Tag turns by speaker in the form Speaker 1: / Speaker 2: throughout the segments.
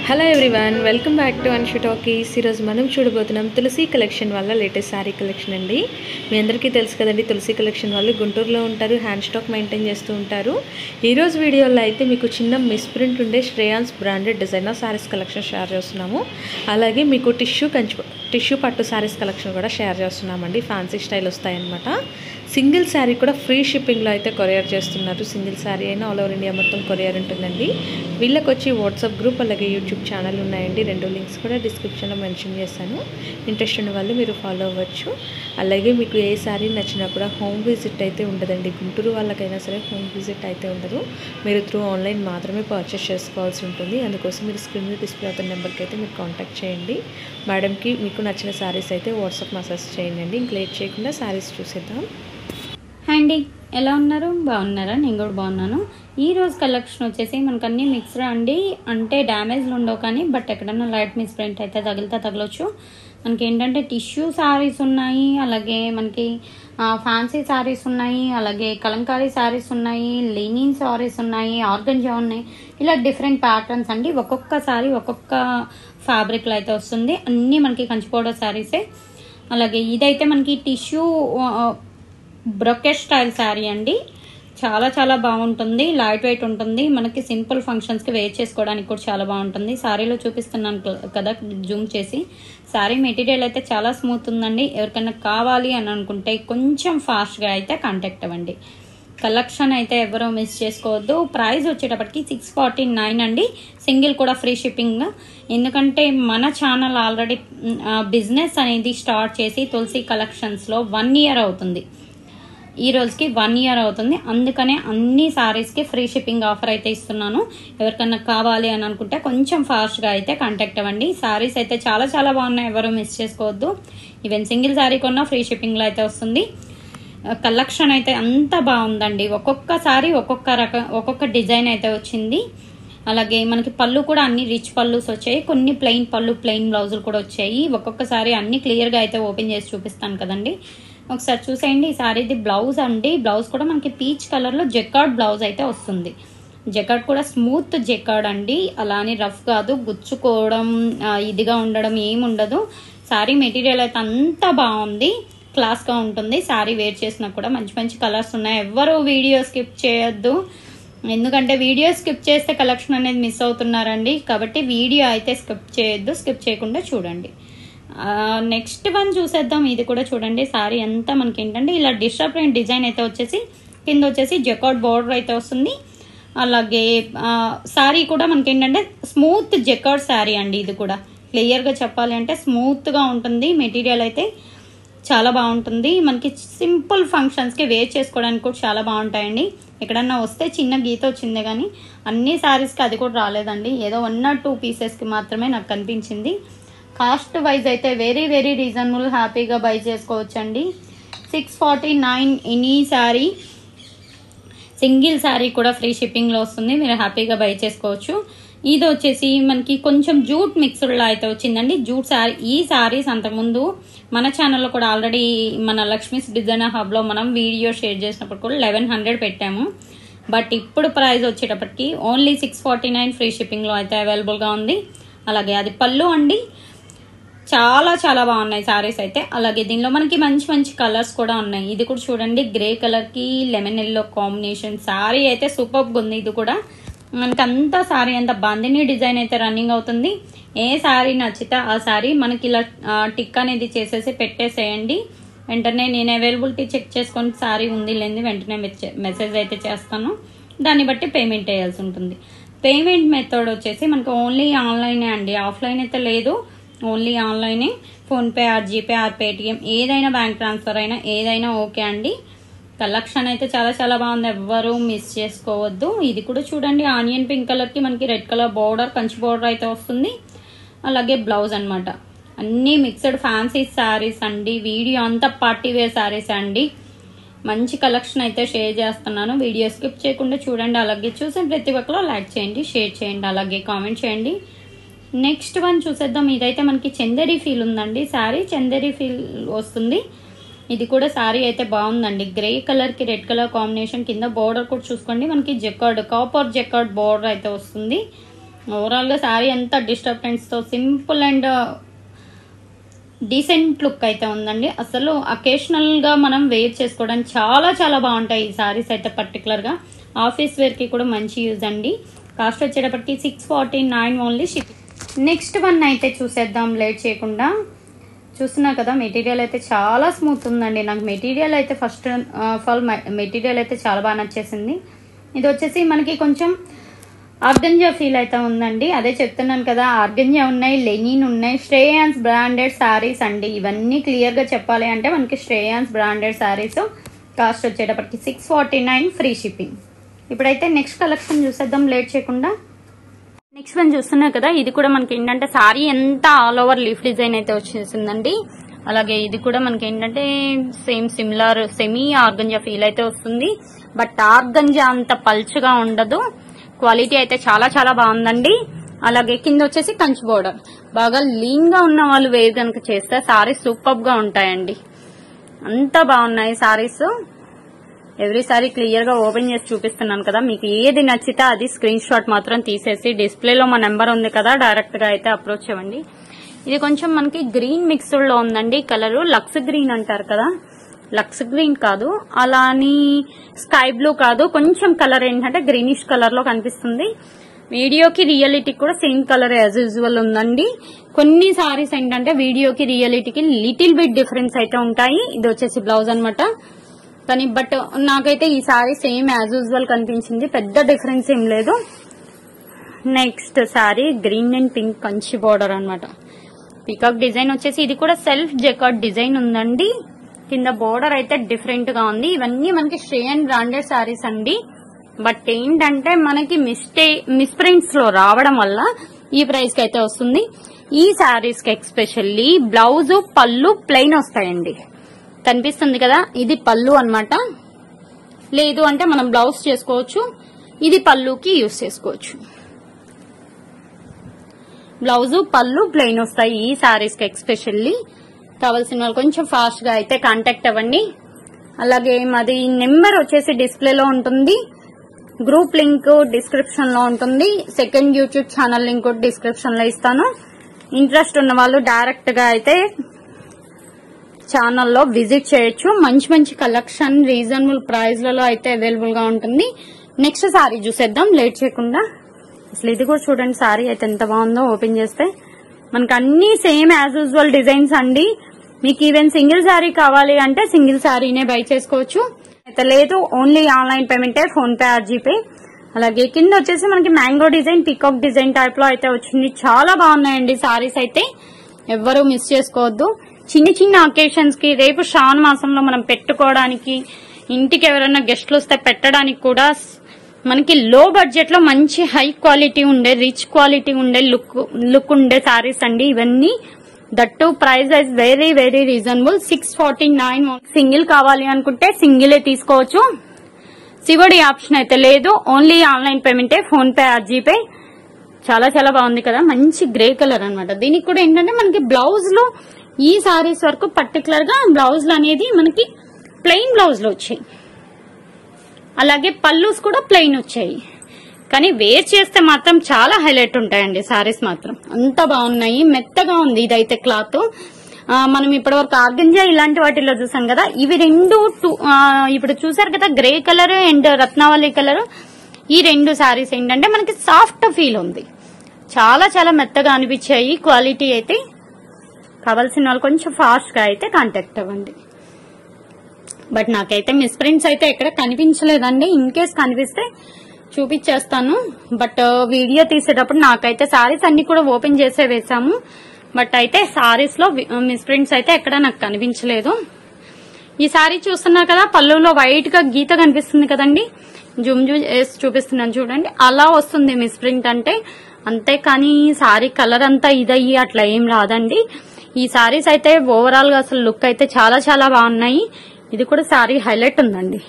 Speaker 1: hello everyone welcome back to Anshu talkies ఈరోజు మనం చూడబోతున్నాం తులసి కలెక్షన్ వల్ల లేటెస్ట్ శారీ కలెక్షన్ అండి మీ అందరికీ తెలుసు కదండి తులసి కలెక్షన్ వాళ్ళు గుంటూరులో ఉంటారు హ్యాండ్ స్టాక్ మెయింటైన్ చేస్తూ ఉంటారు ఈరోజు వీడియోలో అయితే మీకు చిన్న మిస్ప్రింట్ ఉండే Shreyans branded designer saris collection share చేస్తున్నాము అలాగే మీకు టిష్యూ కంచు టిష్యూ పట్టు శారీస్ కలెక్షన్ కూడా షేర్ చేస్తున్నామండి ఫ్యాన్సీ స్టైల్ వస్తాయన్నమాట సింగిల్ శారీ కూడా ఫ్రీ షిప్పింగ్లో అయితే కొరియర్ చేస్తున్నారు సింగిల్ శారీ అయినా ఆల్ ఓవర్ ఇండియా మొత్తం కొరియర్ ఉంటుందండి వీళ్ళకి వచ్చి వాట్సాప్ గ్రూప్ అలాగే యూట్యూబ్ ఛానల్ ఉన్నాయండి రెండు లింక్స్ కూడా డిస్క్రిప్షన్లో మెన్షన్ చేశాను ఇంట్రెస్ట్ ఉన్న వాళ్ళు మీరు ఫాలో అవ్వచ్చు అలాగే మీకు ఏ శారీ నచ్చినా కూడా హోమ్ విజిట్ అయితే ఉండదండి గుంటూరు వాళ్ళకైనా సరే హోమ్ విజిట్ అయితే ఉండదు మీరు త్రూ ఆన్లైన్ మాత్రమే పర్చేస్ చేసుకోవాల్సి ఉంటుంది అందుకోసం మీరు స్క్రీన్ మీద డిస్ప్లే అవుతున్న నెంబర్కి అయితే మీరు కాంటాక్ట్ చేయండి మేడంకి మీకు నచ్చిన శారీస్ అయితే వాట్సాప్ మెసేజ్ చేయండి ఇంక లేట్ చేయకుండా శారీస్ చూసేద్దాం
Speaker 2: హాయ్ అండి ఎలా ఉన్నారు బాగున్నారా నేను కూడా బాగున్నాను ఈ రోజు కలెక్షన్ వచ్చేసి మనకు అన్ని మిక్స్డ్ అండి అంటే డ్యామేజ్లు ఉండవు కానీ బట్ ఎక్కడన్నా లైట్ మిస్ ప్రింట్ అయితే తగిలితే తగలొచ్చు మనకి ఏంటంటే టిష్యూ శారీస్ ఉన్నాయి అలాగే మనకి ఫ్యాన్సీ శారీస్ ఉన్నాయి అలాగే కలంకారీ శారీస్ ఉన్నాయి లినిన్ శారీస్ ఉన్నాయి ఆర్గంజా ఉన్నాయి ఇలా డిఫరెంట్ ప్యాటర్న్స్ అండి ఒక్కొక్క శారీ ఒక్కొక్క ఫ్యాబ్రిక్లో అయితే వస్తుంది అన్నీ మనకి కంచిపోవడం శారీసే అలాగే ఇదైతే మనకి టిష్యూ బ్రొకెట్ స్టైల్ శారీ అండి చాలా చాలా బాగుంటుంది లైట్ వెయిట్ ఉంటుంది మనకి సింపుల్ ఫంక్షన్స్కి వేర్ చేసుకోవడానికి కూడా చాలా బాగుంటుంది శారీలో చూపిస్తున్నాను క- కదా జూమ్ చేసి శారీ మెటీరియల్ అయితే చాలా స్మూత్ ఉందండి ఎవరికైనా కావాలి అని అనుకుంటే కొంచెం ఫాస్ట్గా అయితే కాంటాక్ట్ అవ్వండి కలెక్షన్ అయితే ఎవరో మిస్ చేసుకోవద్దు ప్రైస్ వచ్చేటప్పటికి సిక్స్ ఫార్టీ నైన్ అండి సింగిల్ కూడా ఫ్రీ షిప్పింగ్ ఎందుకంటే మన ఛానల్ ఆల్రెడీ బిజినెస్ అనేది స్టార్ట్ చేసి తులసి కలెక్షన్స్లో వన్ ఇయర్ అవుతుంది ఈ రోజుకి వన్ ఇయర్ అవుతుంది అందుకనే అన్ని సారీస్కి ఫ్రీ షిప్పింగ్ ఆఫర్ అయితే ఇస్తున్నాను ఎవరికన్నా కావాలి అని అనుకుంటే కొంచెం ఫాస్ట్గా అయితే కాంటాక్ట్ అవ్వండి సారీస్ అయితే చాలా చాలా బాగున్నాయి ఎవరు మిస్ చేసుకోవద్దు ఈవెన్ సింగిల్ సారీ కొన్నా ఫ్రీ షిప్పింగ్లో అయితే వస్తుంది కలెక్షన్ అయితే అంత బాగుందండి ఒక్కొక్క సారీ ఒక్కొక్క రకం ఒక్కొక్క డిజైన్ అయితే వచ్చింది అలాగే మనకి పళ్ళు కూడా అన్ని రిచ్ పళ్ళుస్ వచ్చాయి కొన్ని ప్లెయిన్ పళ్ళు ప్లెయిన్ బ్లౌజులు కూడా వచ్చాయి ఒక్కొక్కసారి అన్ని క్లియర్గా అయితే ఓపెన్ చేసి చూపిస్తాను కదండి ఒకసారి చూసేయండి ఈ సారీది బ్లౌజ్ అండి బ్లౌజ్ కూడా మనకి పీచ్ కలర్లో జెకార్డ్ బ్లౌజ్ అయితే వస్తుంది జెకార్డ్ కూడా స్మూత్ జెకార్డ్ అండి అలానే రఫ్ కాదు గుచ్చుకోవడం ఆ, ఇదిగా ఉండడం ఏమి ఉండదు సారీ మెటీరియల్ అయితే అంత బాగుంది క్లాస్గా ఉంటుంది సారీ వేర్ చేసినా కూడా మంచి మంచి కలర్స్ ఉన్నాయి ఎవ్వరు వీడియో స్కిప్ చేయొద్దు ఎందుకంటే వీడియో స్కిప్ చేస్తే కలెక్షన్ అనేది మిస్ అవుతున్నారండి కాబట్టి వీడియో అయితే స్కిప్ చేయొద్దు స్కిప్ చేయకుండా చూడండి నెక్స్ట్ వన్ చూసేద్దాం ఇది కూడా చూడండి సారీ అంతా మనకి ఏంటంటే ఇలా డిస్టర్బ్ ప్రింట్ డిజైన్ అయితే వచ్చేసి కింద వచ్చేసి జెకాట్ బార్డర్ అయితే వస్తుంది అలాగే సారీ కూడా మనకి ఏంటంటే స్మూత్ జెకాట్ శారీ అండి ఇది కూడా క్లియర్గా చెప్పాలి అంటే స్మూత్గా ఉంటుంది మెటీరియల్ అయితే చాలా బాగుంటుంది మనకి సింపుల్ ఫంక్షన్స్కి వేర్ చేసుకోవడానికి కూడా చాలా బాగుంటాయండి ఎక్కడన్నా వస్తే చిన్న గీత వచ్చిందే కానీ అన్ని శారీస్కి అది కూడా రాలేదండి ఏదో వన్ ఆర్ టూ పీసెస్కి మాత్రమే నాకు కనిపించింది కాస్ట్ వైజ్ అయితే వెరీ వెరీ రీజనబుల్ హ్యాపీగా బై చేసుకోవచ్చండి six forty nine any sari single sari కూడా ఫ్రీ షిప్పింగ్లో వస్తుంది మీరు హ్యాపీగా బై చేసుకోవచ్చు ఇది వచ్చేసి మనకి కొంచెం జూట్ మిక్స్డ్లో అయితే వచ్చిందండి జూట్ శారీ ఈ శారీస్ అంతకుముందు మన ఛానల్లో కూడా ఆల్రెడీ మన లక్ష్మీస్ డిజైనర్ హబ్లో మనం వీడియో షేర్ చేసినప్పుడు కూడా లెవెన్ హండ్రెడ్ పెట్టాము బట్ ఇప్పుడు ప్రైస్ వచ్చేటప్పటికి only six forty nine free షిప్పింగ్లో అయితే అవైలబుల్గా ఉంది అలాగే అది పళ్ళు అండి చాలా చాలా బాగున్నాయి సారీస్ అయితే అలాగే దీనిలో మనకి మంచి మంచి కలర్స్ కూడా ఉన్నాయి ఇది కూడా చూడండి గ్రే కలర్ కి లెమన్ ఎల్లో కాంబినేషన్ సారీ అయితే సూపర్ ఉంది ఇది కూడా మనకి అంతా సారీ అంతా బందిని డిజైన్ అయితే రన్నింగ్ అవుతుంది ఏ సారీ నచ్చితే ఆ సారీ మనకి ఇలా ఆ, టిక్ అనేది చేసేసి పెట్టేసేయండి వెంటనే నేను అవైలబిలిటీ చెక్ చేసుకొని సారీ ఉంది లేని వెంటనే మెచ్చ- మెసేజ్ అయితే చేస్తాను దాన్ని బట్టి పేమెంట్ వేయాల్సి ఉంటుంది పేమెంట్ మెథడ్ వచ్చేసి మనకి ఓన్లీ ఆన్లైనే అండి ఆఫ్లైన్ అయితే లేదు ఓన్లీ ఆన్లైనే PhonePe or GPay or Paytm ఏదైనా బ్యాంక్ ట్రాన్స్ఫర్ అయినా ఏదైనా ఓకే అండి కలెక్షన్ అయితే చాలా చాలా బాగుంది ఎవ్వరూ మిస్ చేసుకోవద్దు ఇది కూడా చూడండి ఆనియన్ పింక్ కలర్కి మనకి red colour border Kanchi border అయితే వస్తుంది అలాగే బ్లౌజ్ అన్నమాట అన్నీ మిక్స్డ్ ఫ్యాన్సీ శారీస్ అండి వీడియో అంతా పార్టీ వేర్ శారీస్ అండి మంచి కలెక్షన్ అయితే షేర్ చేస్తున్నాను వీడియో స్కిప్ చేయకుండా చూడండి అలాగే చూసిన ప్రతి ఒక్కరు లైక్ చేయండి షేర్ చేయండి అలాగే కామెంట్ చేయండి నెక్స్ట్ వన్ చూసేద్దాం ఇదైతే మనకి చందేరి ఫీల్ ఉందండి శారీ చందేరి ఫీల్ వస్తుంది ఇది కూడా శారీ అయితే బాగుందండి గ్రే కలర్ కి రెడ్ కలర్ కాంబినేషన్ కింద బోర్డర్ కూడా చూసుకోండి మనకి జెకార్డ్ కాపర్ జెకార్డ్ బోర్డర్ అయితే వస్తుంది ఓవరాల్గా శారీ అంతా డిస్టర్బెన్స్తో సింపుల్ అండ్ డీసెంట్ లుక్ అయితే ఉందండి అసలు అకేషనల్గా మనం వేర్ చేసుకోవడానికి చాలా చాలా బాగుంటాయి ఈ శారీస్ అయితే పర్టికులర్గా ఆఫీస్ వేర్కి కూడా మంచి యూజ్ అండి కాస్ట్ వచ్చేటప్పటికి six forty nine only shipping next one అయితే చూసేద్దాం లేట్ చేయకుండా చూస్తున్నా కదా మెటీరియల్ అయితే చాలా స్మూత్ ఉందండి నాకు మెటీరియల్ అయితే ఫస్ట్ ఆఫ్ ఆల్ మెటీరియల్ అయితే చాలా బాగా నచ్చేసింది ఇది వచ్చేసి మనకి కొంచెం ఆర్గంజా ఫీల్ అయితే ఉందండి అదే చెప్తున్నాను కదా ఆర్గంజా ఉన్నాయి లెనిన్ ఉన్నాయి శ్రేయాన్స్ బ్రాండెడ్ శారీస్ అండి ఇవన్నీ క్లియర్గా చెప్పాలి అంటే మనకి శ్రేయాన్స్ బ్రాండెడ్ శారీస్ కాస్ట్ వచ్చేటప్పటికి six forty nine free shipping ఇప్పుడైతే నెక్స్ట్ కలెక్షన్ చూసేద్దాం లేట్ చేయకుండా నెక్స్ట్ వన్ చూస్తున్నారు కదా ఇది కూడా మనకి ఏంటంటే సారీ ఎంత ఆల్ ఓవర్ లీఫ్ డిజైన్ అయితే వచ్చేసిందండి అలాగే ఇది కూడా మనకి ఏంటంటే same similar semi organza feel అయితే వస్తుంది బట్ ఆర్గంజా అంత పల్చగా ఉండదు క్వాలిటీ అయితే చాలా చాలా బాగుందండి అలాగే కింద వచ్చేసి కంచి బోర్డర్ బాగా లీన్ గా ఉన్న వాళ్ళు వేర్ కనుక చేస్తే సారీస్ సూపర్ గా ఉంటాయండి అంత బాగున్నాయి సారీస్ ఎవ్రీ సారీ క్లియర్ గా ఓపెన్ చేసి చూపిస్తున్నాను కదా మీకు ఏది నచ్చితే అది స్క్రీన్ షాట్ మాత్రం తీసేసి డిస్ప్లేలో మా నెంబర్ ఉంది కదా డైరెక్ట్ గా అయితే అప్రోచ్ అవ్వండి ఇది కొంచెం మనకి గ్రీన్ మిక్స్డ్ లో ఉందండి కలర్ లక్స్ గ్రీన్ అంటారు కదా లక్స్ గ్రీన్ కాదు అలా అని స్కై బ్లూ కాదు కొంచెం కలర్ ఏంటంటే గ్రీనిష్ కలర్ లో కనిపిస్తుంది వీడియోకి రియాలిటీకి కూడా సేమ్ కలర్ యాజ్ యూజువల్ ఉందండి కొన్ని సారీస్ ఏంటంటే వీడియోకి రియాలిటీకి లిటిల్ బిట్ డిఫరెన్స్ అయితే ఉంటాయి ఇది వచ్చేసి బ్లౌజ్ అన్నమాట కానీ బట్ నాకైతే ఈ సారీ సేమ్ యాజ్ యూజువల్ కనిపించింది పెద్ద డిఫరెన్స్ ఏం లేదు next sari green and pink Kanchi border అన్నమాట పీకాక్ డిజైన్ వచ్చేసి ఇది కూడా సెల్ఫ్ జెకాట్ డిజైన్ ఉందండి కింద బోర్డర్ అయితే డిఫరెంట్ గా ఉంది ఇవన్నీ మనకి శ్రేయన్ బ్రాండెడ్ సారీస్ అండి బట్ ఏంటంటే మనకి మిస్టే మిస్ప్రింట్స్ లో రావడం వల్ల ఈ ప్రైస్ కి అయితే వస్తుంది ఈ సారీస్ కి ఎక్స్పెషల్లీ బ్లౌజ్ పళ్ళు ప్లెయిన్ వస్తాయండి కనిపిస్తుంది కదా ఇది పళ్ళు అన్నమాట లేదు అంటే మనం బ్లౌజ్ చేసుకోవచ్చు ఇది పళ్ళుకి యూస్ చేసుకోవచ్చు బ్లౌజ్ పళ్ళు ప్లెయిన్ వస్తాయి ఈ సారీస్ కి ఎక్స్పెషల్లీ కావాల్సిన వాళ్ళు కొంచెం ఫాస్ట్ గా అయితే కాంటాక్ట్ అవ్వండి అలాగే మాది నెంబర్ వచ్చేసి డిస్ప్లేలో ఉంటుంది గ్రూప్ లింక్ డిస్క్రిప్షన్ లో ఉంటుంది సెకండ్ యూట్యూబ్ ఛానల్ లింక్ కూడా డిస్క్రిప్షన్ లో ఇస్తాను ఇంట్రెస్ట్ ఉన్న వాళ్ళు డైరెక్ట్ గా అయితే ఛానల్లో విజిట్ చేయొచ్చు మంచి మంచి కలెక్షన్ రీజనబుల్ ప్రైస్లలో అయితే అవైలబుల్ గా ఉంటుంది నెక్స్ట్ సారీ చూసేద్దాం లేట్ చేయకుండా అసలు ఇది కూడా చూడండి సారీ అయితే ఎంత బాగుందో ఓపెన్ చేస్తే మనకు అన్ని సేమ్ యాజ్ యూజువల్ డిజైన్స్ అండి మీకు ఈవెన్ సింగిల్ శారీ కావాలి అంటే సింగిల్ శారీనే బై చేసుకోవచ్చు అయితే లేదు ఓన్లీ ఆన్లైన్ పేమెంటే ఫోన్ పే ఆర్ జీపే అలాగే కింద వచ్చేసి మనకి mango design peacock design type లో అయితే వచ్చింది చాలా బాగున్నాయండి సారీస్ అయితే ఎవ్వరూ మిస్ చేసుకోవద్దు చిన్న చిన్న అకేషన్స్ కి రేపు శ్రావణ మాసంలో మనం పెట్టుకోవడానికి ఇంటికి ఎవరైనా గెస్ట్లు వస్తే పెట్టడానికి కూడా మనకి లో బడ్జెట్ లో మంచి హై క్వాలిటీ ఉండే రిచ్ క్వాలిటీ ఉండే లుక్ లుక్ ఉండే సారీస్ అండి ఇవన్నీ that price is very very reasonable six forty nine single కావాలి అనుకుంటే సింగిలే తీసుకోవచ్చు సివడి ఆప్షన్ అయితే లేదు ఓన్లీ ఆన్లైన్ పేమెంటే ఫోన్ పే ఆర్ జీపే చాలా చాలా బాగుంది కదా మంచి గ్రే కలర్ అన్నమాట దీనికి కూడా ఏంటంటే మనకి బ్లౌజ్ లో ఈ సారీస్ వరకు పర్టికులర్ గా బ్లౌజ్ అనేది మనకి ప్లెయిన్ బ్లౌజ్ లో వచ్చాయి అలాగే పల్లూస్ కూడా ప్లెయిన్ వచ్చాయి కానీ వేర్ చేస్తే మాత్రం చాలా హైలైట్ ఉంటాయండి సారీస్ మాత్రం అంత బాగున్నాయి మెత్తగా ఉంది ఇదైతే క్లాత్ ఆ, మనం ఇప్పటివరకు ఆర్గంజా ఇలాంటి వాటిలో చూసాం కదా ఇవి రెండు టూ- ఆ, ఇప్పుడు చూసారు కదా grey colour and Ratnavali colour ఈ రెండు సారీస్ ఏంటంటే మనకి సాఫ్ట్ ఫీల్ ఉంది చాలా చాలా మెత్తగా అనిపించాయి క్వాలిటీ అయితే కావాల్సిన వాళ్ళు కొంచెం ఫాస్ట్ గా అయితే కాంటాక్ట్ అవ్వండి బట్ నాకైతే మిస్ప్రింట్స్ అయితే ఎక్కడ కనిపించలేదండి ఇన్ కేస్ కనిపిస్తే చూపించేస్తాను బట్ వీడియో తీసేటప్పుడు నాకైతే సారీస్ అన్ని కూడా ఓపెన్ చేసే వేసాము బట్ అయితే సారీస్ లో మిస్ప్రింట్స్ అయితే ఎక్కడ నాకు కనిపించలేదు ఈ సారీ చూస్తున్నారు కదా పళ్ళులో వైట్ గా గీత కనిపిస్తుంది కదండి జూమ్ జూమ్ వేసి చూపిస్తున్నాను చూడండి అలా వస్తుంది మిస్ప్రింట్ అంటే అంతేకాని సారీ కలర్ అంతా ఇదయ్యి అట్లా ఏం రాదండి ఈ సారీస్ అయితే ఓవరాల్ గా అసలు లుక్ అయితే చాలా చాలా బాగున్నాయి ఇది కూడా సారీ హైలైట్ ఉందండి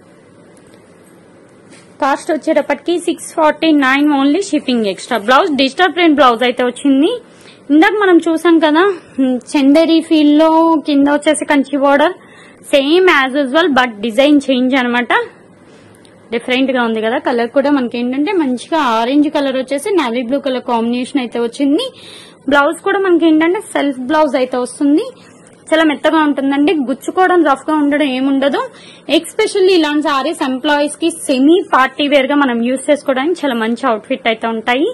Speaker 2: కాస్ట్ వచ్చేటప్పటికి six forty nine only shipping extra blouse digital print blouse అయితే వచ్చింది ఇందాక మనం చూసాం కదా హ్మ్, చందేరి ఫీల్ లో కింద వచ్చేసి Kanchi border same as usual but design change అనమాట డిఫరెంట్ గా ఉంది కదా కలర్ కూడా మనకి ఏంటంటే మంచిగా ఆరెంజ్ కలర్ వచ్చేసి నావీ బ్లూ కలర్ కాంబినేషన్ అయితే వచ్చింది బ్లౌజ్ కూడా మనకి ఏంటంటే సెల్ఫ్ బ్లౌజ్ అయితే వస్తుంది చాలా మెత్తగా ఉంటుందండి గుచ్చుకోవడం రఫ్ గా ఉండడం ఏముండదు ఎక్స్పెషల్లీ ఇలాంటి సారీస్ ఎంప్లాయీస్ కి సెమీ పార్టీ వేర్ గా మనం యూస్ చేసుకోవడానికి చాలా మంచి అవుట్ఫిట్ అయితే ఉంటాయి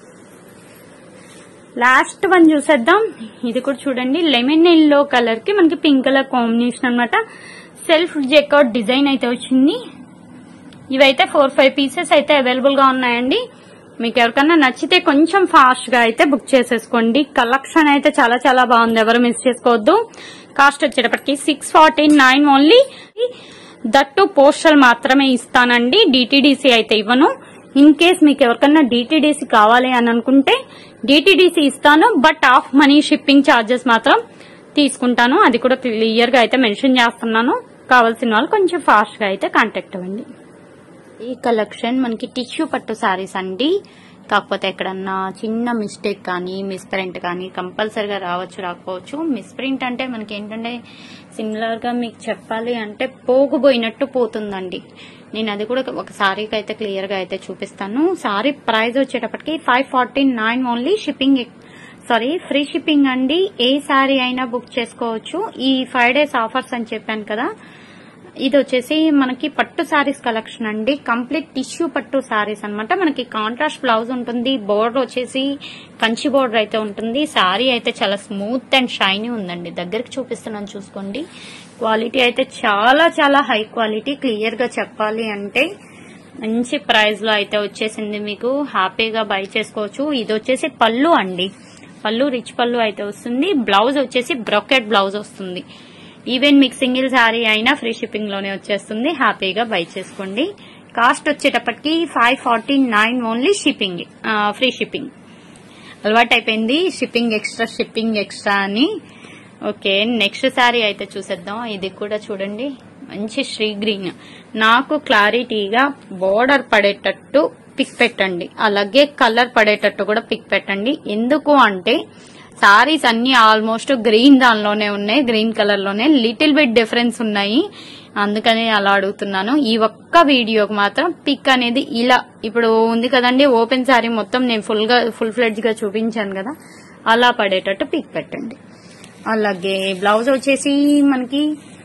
Speaker 2: లాస్ట్ వన్ చూసేద్దాం ఇది కూడా చూడండి లెమన్ ఎల్లో కలర్ కి మనకి పింక్ కలర్ కాంబినేషన్ అన్నమాట సెల్ఫ్ జెకౌట్ డిజైన్ అయితే వచ్చింది ఇవైతే ఫోర్ ఫైవ్ పీసెస్ అయితే అవైలబుల్ గా ఉన్నాయండి మీకు ఎవరికన్నా నచ్చితే కొంచెం ఫాస్ట్ గా అయితే బుక్ చేసేసుకోండి కలెక్షన్ అయితే చాలా చాలా బాగుంది ఎవరు మిస్ చేసుకోవద్దు కాస్ట్ వచ్చేటప్పటికి six forty nine only that postal మాత్రమే ఇస్తానండి డిటిడిసి అయితే ఇవ్వను ఇన్ కేస్ మీకు ఎవరికన్నా డిటిడిసి కావాలి అని అనుకుంటే డిటిడిసి ఇస్తాను but half money shipping charges మాత్రం తీసుకుంటాను అది కూడా క్లియర్ గా అయితే మెన్షన్ చేస్తున్నాను కావాల్సిన వాళ్ళు కొంచెం ఫాస్ట్ గా అయితే కాంటాక్ట్ అవ్వండి ఈ కలెక్షన్ మనకి టిష్యూ పట్టు సారీస్ అండి కాకపోతే ఎక్కడన్నా చిన్న మిస్టేక్ కానీ మిస్ప్రింట్ కానీ కంపల్సరిగా రావచ్చు రాకపోవచ్చు మిస్ప్రింట్ అంటే మనకి ఏంటంటే సిమిలర్ గా మీకు చెప్పాలి అంటే పోగుపోయినట్టు పోతుందండి నేను అది కూడా ఒక సారీకి అయితే క్లియర్ గా అయితే చూపిస్తాను సారీ ప్రైస్ వచ్చేటప్పటికి five forty nine only shipping sari free shipping అండి ఏ సారీ అయినా బుక్ చేసుకోవచ్చు ఈ ఫైవ్ డేస్ ఆఫర్స్ అని చెప్పాను కదా ఇది వచ్చేసి మనకి పట్టు సారీస్ కలెక్షన్ అండి కంప్లీట్ టిష్యూ పట్టు సారీస్ అన్నమాట మనకి కాంట్రాస్ట్ బ్లౌజ్ ఉంటుంది బోర్డర్ వచ్చేసి కంచి బోర్డర్ అయితే ఉంటుంది సారీ అయితే చాలా స్మూత్ అండ్ షైనీ ఉందండి దగ్గరికి చూపిస్తున్నాను చూసుకోండి క్వాలిటీ అయితే చాలా చాలా హై క్వాలిటీ క్లియర్ గా చెప్పాలి అంటే మంచి ప్రైస్ లో అయితే వచ్చేసింది మీకు హ్యాపీగా బై చేసుకోవచ్చు ఇది వచ్చేసి పళ్ళు అండి పళ్ళు రిచ్ పళ్ళు అయితే వస్తుంది బ్లౌజ్ వచ్చేసి బ్రొకెట్ బ్లౌజ్ వస్తుంది ఈవెన్ మీకు సింగిల్ శారీ అయినా ఫ్రీ షిప్పింగ్ లోనే వచ్చేస్తుంది హ్యాపీగా బై చేసుకోండి కాస్ట్ వచ్చేటప్పటికి five forty nine only shipping free shipping అలవాటు అయిపోయింది షిప్పింగ్ ఎక్స్ట్రా షిప్పింగ్ ఎక్స్ట్రా అని ఓకే నెక్స్ట్ శారీ అయితే చూసేద్దాం ఇది కూడా చూడండి మంచి శ్రీ గ్రీన్ నాకు క్లారిటీగా బోర్డర్ పడేటట్టు పిక్ పెట్టండి అలాగే కలర్ పడేటట్టు కూడా పిక్ పెట్టండి ఎందుకు అంటే సారీస్ అన్ని ఆల్మోస్ట్ గ్రీన్ దానిలోనే ఉన్నాయి గ్రీన్ కలర్ లోనే లిటిల్ బిట్ డిఫరెన్స్ ఉన్నాయి అందుకని అలా అడుగుతున్నాను ఈ ఒక్క వీడియోకి మాత్రం పిక్ అనేది ఇలా ఇప్పుడు ఉంది కదండి ఓపెన్ సారీ మొత్తం నేను ఫుల్ గా ఫుల్ ఫ్లెడ్జ్ గా చూపించాను కదా అలా పడేటట్టు పిక్ పెట్టండి అలాగే బ్లౌజ్ వచ్చేసి మనకి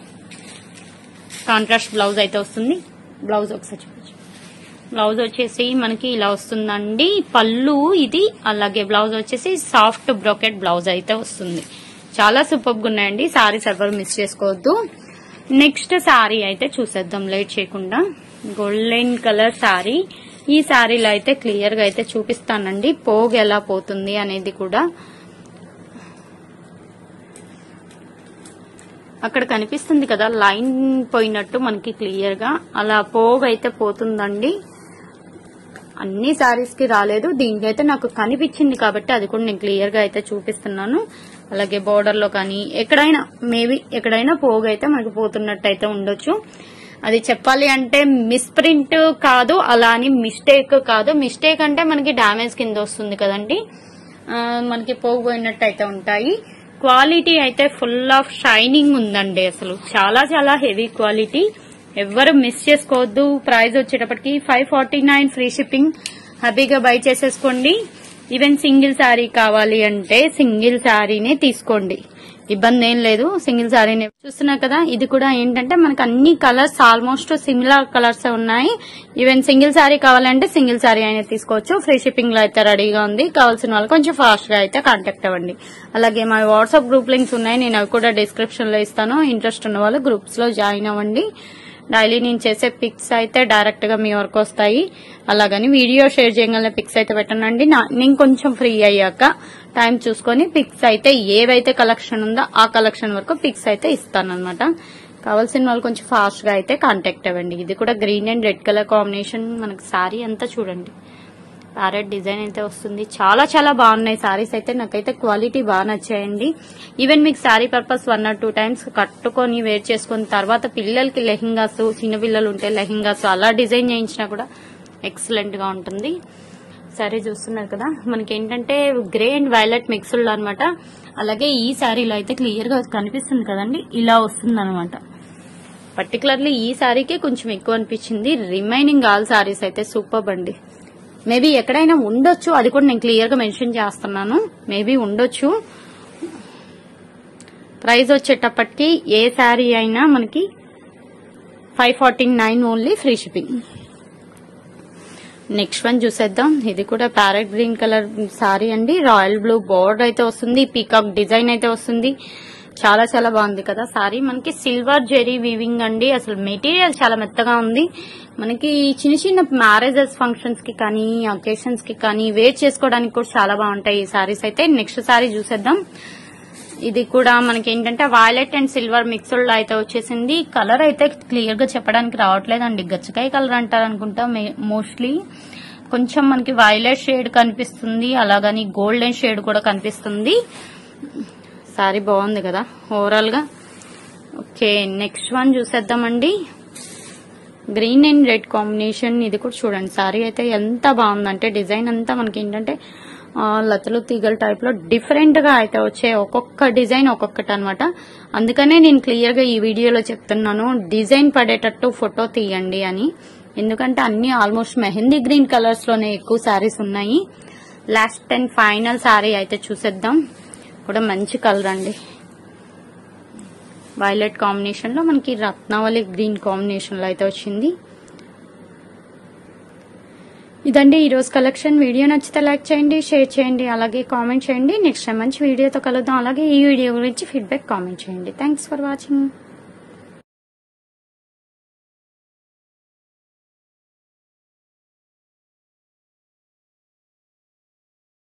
Speaker 2: కాంట్రాస్ట్ బ్లౌజ్ అయితే వస్తుంది బ్లౌజ్ ఒకసారి చూపించు బ్లౌజ్ వచ్చేసి మనకి ఇలా వస్తుందండి పళ్ళు ఇది అలాగే బ్లౌజ్ వచ్చేసి సాఫ్ట్ బ్రోకెట్ బ్లౌజ్ అయితే వస్తుంది చాలా సూపర్గా ఉన్నాయండి సారీస్ ఎవరు మిస్ చేసుకోవద్దు నెక్స్ట్ సారీ అయితే చూసేద్దాం లేట్ చేయకుండా గోల్డెన్ కలర్ సారీ ఈ సారీలో అయితే క్లియర్ గా అయితే చూపిస్తానండి పోగు ఎలా పోతుంది అనేది కూడా అక్కడ కనిపిస్తుంది కదా లైన్ పోయినట్టు మనకి క్లియర్ గా అలా పోగు అయితే పోతుందండి అన్ని సారీస్ కి రాలేదు దీనికైతే నాకు కనిపించింది కాబట్టి అది కూడా నేను క్లియర్ గా అయితే చూపిస్తున్నాను అలాగే బోర్డర్ లో కానీ ఎక్కడైనా మేబీ ఎక్కడైనా పోగు అయితే మనకి పోతున్నట్టు అయితే ఉండొచ్చు అది చెప్పాలి అంటే మిస్ప్రింట్ కాదు అలా అని మిస్టేక్ కాదు మిస్టేక్ అంటే మనకి డామేజ్ కింద వస్తుంది కదండి ఆ, మనకి పోగిపోయినట్టు అయితే ఉంటాయి క్వాలిటీ అయితే ఫుల్ ఆఫ్ షైనింగ్ ఉందండి అసలు చాలా చాలా హెవీ క్వాలిటీ ఎవ్వరు మిస్ చేసుకోవద్దు ప్రైస్ వచ్చేటప్పటికి five forty nine free shipping హ్యాపీగా బై చేసేసుకోండి ఈవెన్ సింగిల్ శారీ కావాలి అంటే సింగిల్ శారీనే తీసుకోండి ఇబ్బంది ఏం లేదు సింగిల్ శారీనే చూస్తున్నారు కదా ఇది కూడా ఏంటంటే మనకు అన్ని కలర్స్ ఆల్మోస్ట్ సిమిలర్ కలర్స్ ఉన్నాయి ఈవెన్ సింగిల్ శారీ కావాలంటే సింగిల్ శారీ అయినా తీసుకోవచ్చు ఫ్రీ షిప్పింగ్ లో అయితే రెడీగా ఉంది కావాల్సిన వాళ్ళు కొంచెం ఫాస్ట్ గా అయితే కాంటాక్ట్ అవ్వండి అలాగే మా వాట్సాప్ గ్రూప్ లింక్స్ ఉన్నాయి నేను అవి కూడా డిస్క్రిప్షన్ లో ఇస్తాను ఇంట్రెస్ట్ ఉన్న వాళ్ళు గ్రూప్స్ లో జాయిన్ అవ్వండి డైలీ నేను చేసే పిక్స్ అయితే డైరెక్ట్ గా మీ వరకు వస్తాయి అలాగని వీడియో షేర్ చేయగల పిక్స్ అయితే పెట్టనండి నా- నేను కొంచెం ఫ్రీ అయ్యాక టైం చూసుకొని పిక్స్ అయితే ఏవైతే కలెక్షన్ ఉందో ఆ కలెక్షన్ వరకు పిక్స్ అయితే ఇస్తాను అనమాట కావాల్సిన వాళ్ళు కొంచెం ఫాస్ట్ గా అయితే కాంటాక్ట్ అవ్వండి ఇది కూడా green and red colour combination మనకి సారీ అంతా చూడండి ప్యారెట్ డిజైన్ అయితే వస్తుంది చాలా చాలా బాగున్నాయి సారీస్ అయితే నాకైతే క్వాలిటీ బాగా నచ్చాయండి ఈవెన్ మీకు sari purpose one or two times కట్టుకొని వేర్ చేసుకున్న తర్వాత పిల్లలకి లెహంగాస్ చిన్న పిల్లలు ఉంటే లెహంగాస్ అలా డిజైన్ చేయించినా కూడా ఎక్సలెంట్ గా ఉంటుంది సారీ చూస్తున్నారు కదా మనకి ఏంటంటే గ్రే అండ్ వైలెట్ మిక్స్డ్ అనమాట అలాగే ఈ శారీలో అయితే క్లియర్ గా కనిపిస్తుంది కదండి ఇలా వస్తుంది అనమాట పర్టికులర్లీ ఈ శారీకే కొంచెం ఎక్కువ అనిపించింది రిమైనింగ్ ఆల్ శారీస్ అయితే సూపర్ అండి మేబీ ఎక్కడైనా ఉండొచ్చు అది కూడా నేను క్లియర్ గా మెన్షన్ చేస్తున్నాను మేబీ ఉండొచ్చు ప్రైస్ వచ్చేటప్పటికి ఏ శారీ అయినా మనకి five forty nine only free shipping next one చూసేద్దాం ఇది కూడా ప్యారెట్ గ్రీన్ కలర్ సారీ అండి రాయల్ బ్లూ బోర్డర్ అయితే వస్తుంది పీకాక్ డిజైన్ అయితే వస్తుంది చాలా చాలా బాగుంది కదా సారీ మనకి సిల్వర్ జెరీ వీవింగ్ అండి అసలు మెటీరియల్ చాలా మెత్తగా ఉంది మనకి చిన్న చిన్న మ్యారేజెస్ ఫంక్షన్స్ కి కానీ అకేషన్స్ కి కానీ వేర్ చేసుకోవడానికి కూడా చాలా బాగుంటాయి ఈ సారీస్ అయితే నెక్స్ట్ సారీ చూసేద్దాం ఇది కూడా మనకి ఏంటంటే వైలెట్ అండ్ సిల్వర్ మిక్స్డ్ అయితే వచ్చేసింది కలర్ అయితే క్లియర్ గా చెప్పడానికి రావట్లేదండి గచ్చకాయ కలర్ అంటారు అనుకుంటా మోస్ట్లీ కొంచెం మనకి వైలెట్ షేడ్ కనిపిస్తుంది అలాగని గోల్డెన్ షేడ్ కూడా కనిపిస్తుంది సారీ బాగుంది కదా ఓవరాల్ గా ఓకే నెక్స్ట్ వన్ చూసేద్దామండి గ్రీన్ అండ్ రెడ్ కాంబినేషన్ ఇది కూడా చూడండి సారీ అయితే ఎంత బాగుందంటే డిజైన్ అంతా మనకి ఏంటంటే ఆ, లతలు తీగల టైప్ లో డిఫరెంట్ గా అయితే వచ్చాయి ఒక్కొక్క డిజైన్ ఒక్కొక్కటి అనమాట అందుకనే నేను క్లియర్ గా ఈ వీడియోలో చెప్తున్నాను డిజైన్ పడేటట్టు ఫోటో తీయండి అని ఎందుకంటే అన్ని ఆల్మోస్ట్ మెహందీ గ్రీన్ కలర్స్ లోనే ఎక్కువ శారీస్ ఉన్నాయి లాస్ట్ అండ్ ఫైనల్ శారీ అయితే చూసేద్దాం కూడా మంచి కలర్ అండి వైలెట్ కాంబినేషన్ లో మనకి రత్నావళి గ్రీన్ కాంబినేషన్ లో అయితే వచ్చింది ఇదండి ఈ రోజు కలెక్షన్ వీడియో నచ్చితే లైక్ చేయండి షేర్ చేయండి అలాగే కామెంట్ చేయండి నెక్స్ట్ టైం మంచి వీడియోతో కలుద్దాం అలాగే ఈ వీడియో గురించి ఫీడ్బ్యాక్ కామెంట్ చేయండి థ్యాంక్స్ ఫర్ వాచింగ్